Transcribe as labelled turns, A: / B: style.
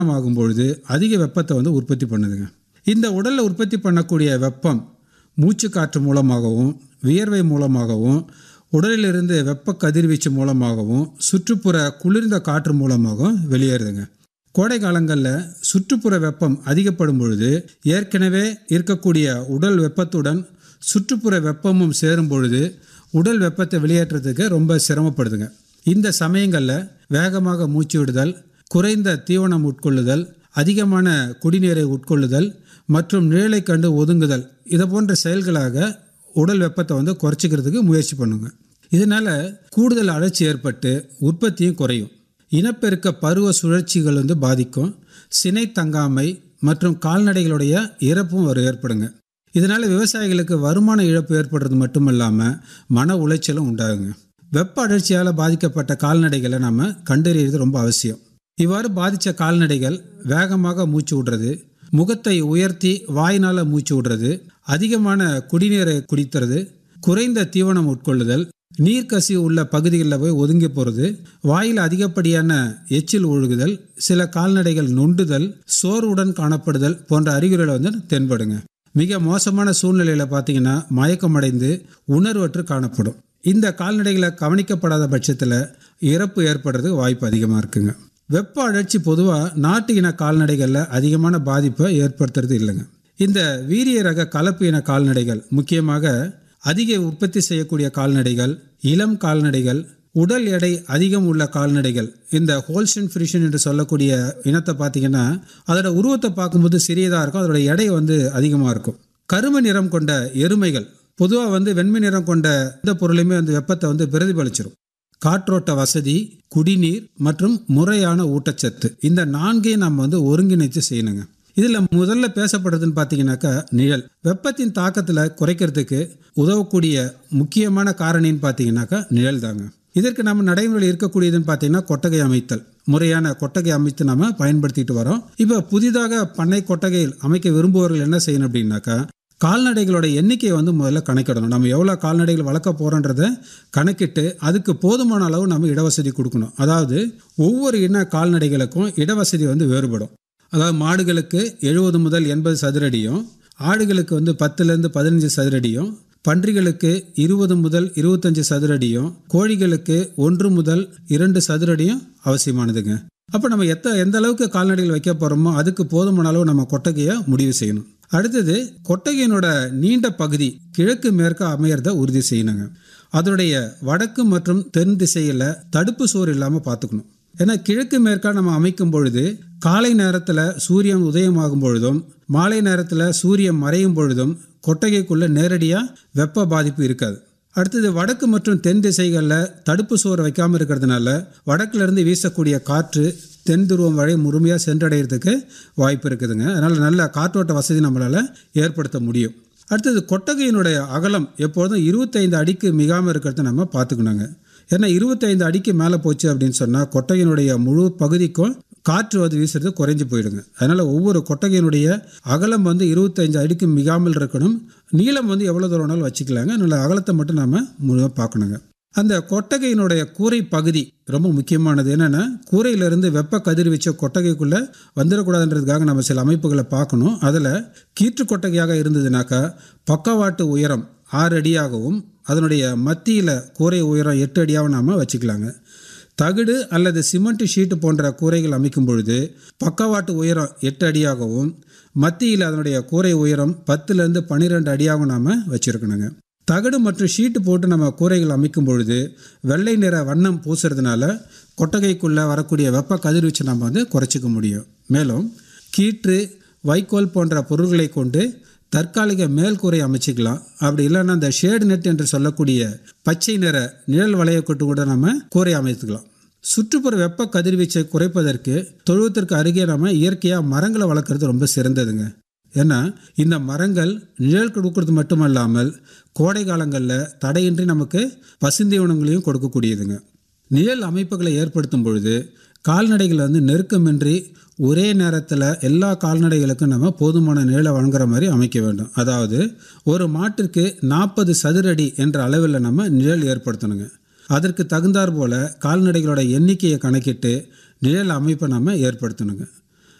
A: ஆகும் பொழுது அதிக வெப்பத்தை வந்து உற்பத்தி பண்ணுதுங்க இந்த உடலில் உற்பத்தி பண்ணக்கூடிய வெப்பம் மூச்சு காற்று மூலமாகவும் வியர்வை மூலமாகவும் உடலிலிருந்து வெப்ப கதிர்வீச்சு மூலமாகவும் சுற்றுப்புற குளிர்ந்த காற்று மூலமாகவும் வெளியேறுதுங்க கோடை காலங்களில் சுற்றுப்புற வெப்பம் அதிகப்படும் பொழுது ஏற்கனவே இருக்கக்கூடிய உடல் வெப்பத்துடன் சுற்றுப்புற வெப்பமும் சேரும் பொழுது உடல் வெப்பத்தை வெளியேற்றத்துக்கு ரொம்ப சிரமப்படுதுங்க இந்த சமயங்களில் வேகமாக மூச்சு விடுதல் குறைந்த தீவனம் உட்கொள்ளுதல் அதிகமான குடிநீரை உட்கொள்ளுதல் மற்றும் நிழலை கண்டு ஒதுங்குதல் இதை போன்ற செயல்களாக உடல் வெப்பத்தை வந்து குறைச்சிக்கிறதுக்கு முயற்சி பண்ணுங்க இதனால் கூடுதல் அழற்சி ஏற்பட்டு உற்பத்தியும் குறையும் இனப்பெருக்க பருவ சுழற்சிகள் வந்து பாதிக்கும் சினை தங்காமை மற்றும் கால்நடைகளுடைய இறப்பும் ஒரு ஏற்படுங்க இதனால் விவசாயிகளுக்கு வருமான இழப்பு ஏற்படுறது மட்டும் இல்லாமல் மன உளைச்சலும் உண்டாகுங்க வெப்ப அழற்சியால் பாதிக்கப்பட்ட கால்நடைகளை நாம் கண்டறியறது ரொம்ப அவசியம் இவ்வாறு பாதித்த கால்நடைகள் வேகமாக மூச்சு விடுறது முகத்தை உயர்த்தி வாயினால் மூச்சு விடுறது அதிகமான குடிநீரை குடிக்கிறது குறைந்த தீவனம் உட்கொள்ளுதல் நீர்க்கசிவு உள்ள பகுதிகளில் போய் ஒதுங்கி போகிறது வாயில் அதிகப்படியான எச்சில் ஒழுகுதல் சில கால்நடைகள் நொண்டுதல் சோர்வுடன் காணப்படுதல் போன்ற அறிகுறிகளை வந்து தென்படுங்க மிக மோசமான சூழ்நிலையில் பார்த்தீங்கன்னா மயக்கமடைந்து உணர்வற்று காணப்படும் இந்த கால்நடைகளை கவனிக்கப்படாத பட்சத்தில் இறப்பு ஏற்படுறதுக்கு வாய்ப்பு அதிகமாக இருக்குங்க வெப்ப அழற்சி பொதுவாக நாட்டு இன கால்நடைகளில் அதிகமான பாதிப்பை ஏற்படுத்துறது இல்லைங்க இந்த வீரிய ரக கலப்பு இன கால்நடைகள் முக்கியமாக அதிக உற்பத்தி செய்யக்கூடிய கால்நடைகள் இளம் கால்நடைகள் உடல் எடை அதிகம் உள்ள கால்நடைகள் இந்த ஹோல்ஸ்டன் ஃப்ரிஷன் என்று சொல்லக்கூடிய இனத்தை பார்த்தீங்கன்னா அதோட உருவத்தை பார்க்கும்போது சிறியதாக இருக்கும் அதோட எடை வந்து அதிகமாக இருக்கும் கரும நிறம் கொண்ட எருமைகள் பொதுவாக வந்து வெண்மை நிறம் கொண்ட எந்த பொருளையுமே அந்த வெப்பத்தை வந்து பிரதிபலிச்சிடும் காற்றோட்ட வசதி குடிநீர் மற்றும் முறையான ஊட்டச்சத்து இந்த நான்கையும் நம்ம வந்து ஒருங்கிணைத்து செய்யணுங்க இதில் முதல்ல பேசப்படுறதுன்னு பார்த்தீங்கன்னாக்கா நிழல் வெப்பத்தின் தாக்கத்தில் குறைக்கிறதுக்கு உதவக்கூடிய முக்கியமான காரணின்னு பார்த்தீங்கன்னாக்கா நிழல் தாங்க இதற்கு நம்ம நடைமுறையில் இருக்கக்கூடியதுன்னு பார்த்தீங்கன்னா கொட்டகை அமைத்தல் முறையான கொட்டகை அமைத்து நம்ம பயன்படுத்திட்டு வரோம் இப்போ புதிதாக பண்ணை கொட்டகை அமைக்க விரும்புபவர்கள் என்ன செய்யணும் அப்படின்னாக்கா கால்நடைகளோட எண்ணிக்கையை வந்து முதல்ல கணக்கிடணும் நம்ம எவ்வளோ கால்நடைகள் வளர்க்க போகிறோன்றத கணக்கிட்டு அதுக்கு போதுமான அளவு நம்ம இடவசதி கொடுக்கணும் அதாவது ஒவ்வொரு இன கால்நடைகளுக்கும் இடவசதி வந்து வேறுபடும் அதாவது மாடுகளுக்கு எழுபது முதல் எண்பது சதுரடியும் ஆடுகளுக்கு வந்து பத்துலேருந்து பதினஞ்சு சதுரடியும் பன்றிகளுக்கு இருபது முதல் இருபத்தஞ்சு சதுரடியும் கோழிகளுக்கு ஒன்று முதல் இரண்டு சதுரடியும் அவசியமானதுங்க அப்போ நம்ம எத்த எந்த அளவுக்கு கால்நடைகள் வைக்க போகிறோமோ அதுக்கு போதுமான அளவு நம்ம கொட்டகையை முடிவு செய்யணும் அடுத்தது கொட்டகையினோட நீண்ட பகுதி கிழக்கு மேற்க அமையறத உறுதி செய்யணுங்க அதனுடைய வடக்கு மற்றும் தென் திசையில் தடுப்பு சுவர் இல்லாமல் பார்த்துக்கணும் ஏன்னா கிழக்கு மேற்கா நம்ம அமைக்கும் பொழுது காலை நேரத்தில் சூரியன் உதயமாகும் பொழுதும் மாலை நேரத்தில் சூரியன் மறையும் பொழுதும் கொட்டகைக்குள்ளே நேரடியாக வெப்ப பாதிப்பு இருக்காது அடுத்தது வடக்கு மற்றும் தென் திசைகளில் தடுப்பு சுவர் வைக்காமல் இருக்கிறதுனால வடக்குலேருந்து வீசக்கூடிய காற்று தென் துருவம் வரை முழுமையாக சென்றடைகிறதுக்கு வாய்ப்பு இருக்குதுங்க அதனால் நல்ல காற்றோட்ட வசதி நம்மளால் ஏற்படுத்த முடியும் அடுத்தது கொட்டகையினுடைய அகலம் எப்பொழுதும் இருபத்தைந்து அடிக்கு மிகாமல் இருக்கிறத நம்ம பார்த்துக்கணுங்க ஏன்னா இருபத்தைந்து அடிக்கு மேலே போச்சு அப்படின்னு சொன்னால் கொட்டகையினுடைய முழு பகுதிக்கும் காற்று வந்து வீசுறது குறைஞ்சி போயிடுங்க அதனால் ஒவ்வொரு கொட்டகையினுடைய அகலம் வந்து இருபத்தைந்து அடிக்கு மிகாமல் இருக்கணும் நீளம் வந்து எவ்வளோ தூரம் வேணாலும் வச்சுக்கலாங்க அதனால் அகலத்தை மட்டும் நாம் முழுவதும் பார்க்கணுங்க அந்த கொட்டகையினுடைய கூரை பகுதி ரொம்ப முக்கியமானது என்னென்னா கூரையிலிருந்து வெப்ப கதிர்வீச்ச கொட்டகைக்குள்ளே வந்துடக்கூடாதுன்றதுக்காக நம்ம சில அமைப்புகளை பார்க்கணும் அதில் கீற்று கொட்டகையாக இருந்ததுனாக்கா பக்கவாட்டு உயரம் ஆறு அடியாகவும் அதனுடைய மத்தியில் கூரை உயரம் எட்டு அடியாகவும் நாம் வச்சுக்கலாங்க தகுடு அல்லது சிமெண்ட் ஷீட்டு போன்ற கூரைகள் அமைக்கும் பொழுது பக்கவாட்டு உயரம் எட்டு அடியாகவும் மத்தியில் அதனுடைய கூரை உயரம் பத்துலேருந்து பன்னிரெண்டு அடியாகவும் நாம் வச்சுருக்கணுங்க தகடு மற்றும் ஷீட்டு போட்டு நம்ம கூரைகள் அமைக்கும் பொழுது வெள்ளை நிற வண்ணம் பூசுறதுனால கொட்டகைக்குள்ளே வரக்கூடிய வெப்ப கதிர்வீச்சை நம்ம வந்து குறைச்சிக்க முடியும் மேலும் கீற்று வைக்கோல் போன்ற பொருள்களை கொண்டு தற்காலிக மேல்கூரை அமைச்சிக்கலாம் அப்படி இல்லைன்னா அந்த ஷேடு நெட் என்று சொல்லக்கூடிய பச்சை நிற நிழல் வளையக்கொட்டு கூட நம்ம கூரை அமைத்துக்கலாம் சுற்றுப்புற வெப்ப கதிர்வீச்சை குறைப்பதற்கு தொழுவத்திற்கு அருகே நம்ம இயற்கையாக மரங்களை வளர்க்குறது ரொம்ப சிறந்ததுங்க ஏன்னா இந்த மரங்கள் நிழல் கொடுக்கறது மட்டுமல்லாமல் கோடை காலங்களில் தடையின்றி நமக்கு பசுந்தீவனங்களையும் கொடுக்கக்கூடியதுங்க நிழல் அமைப்புகளை ஏற்படுத்தும் பொழுது கால்நடைகள் வந்து நெருக்கமின்றி ஒரே நேரத்தில் எல்லா கால்நடைகளுக்கும் நம்ம போதுமான நிழலை வழங்குற மாதிரி அமைக்க வேண்டும் அதாவது ஒரு மாட்டிற்கு நாற்பது சதுரடி என்ற அளவில் நம்ம நிழல் ஏற்படுத்தணுங்க அதற்கு தகுந்தாற் போல் கால்நடைகளோட எண்ணிக்கையை கணக்கிட்டு நிழல் அமைப்பை நம்ம ஏற்படுத்தணுங்க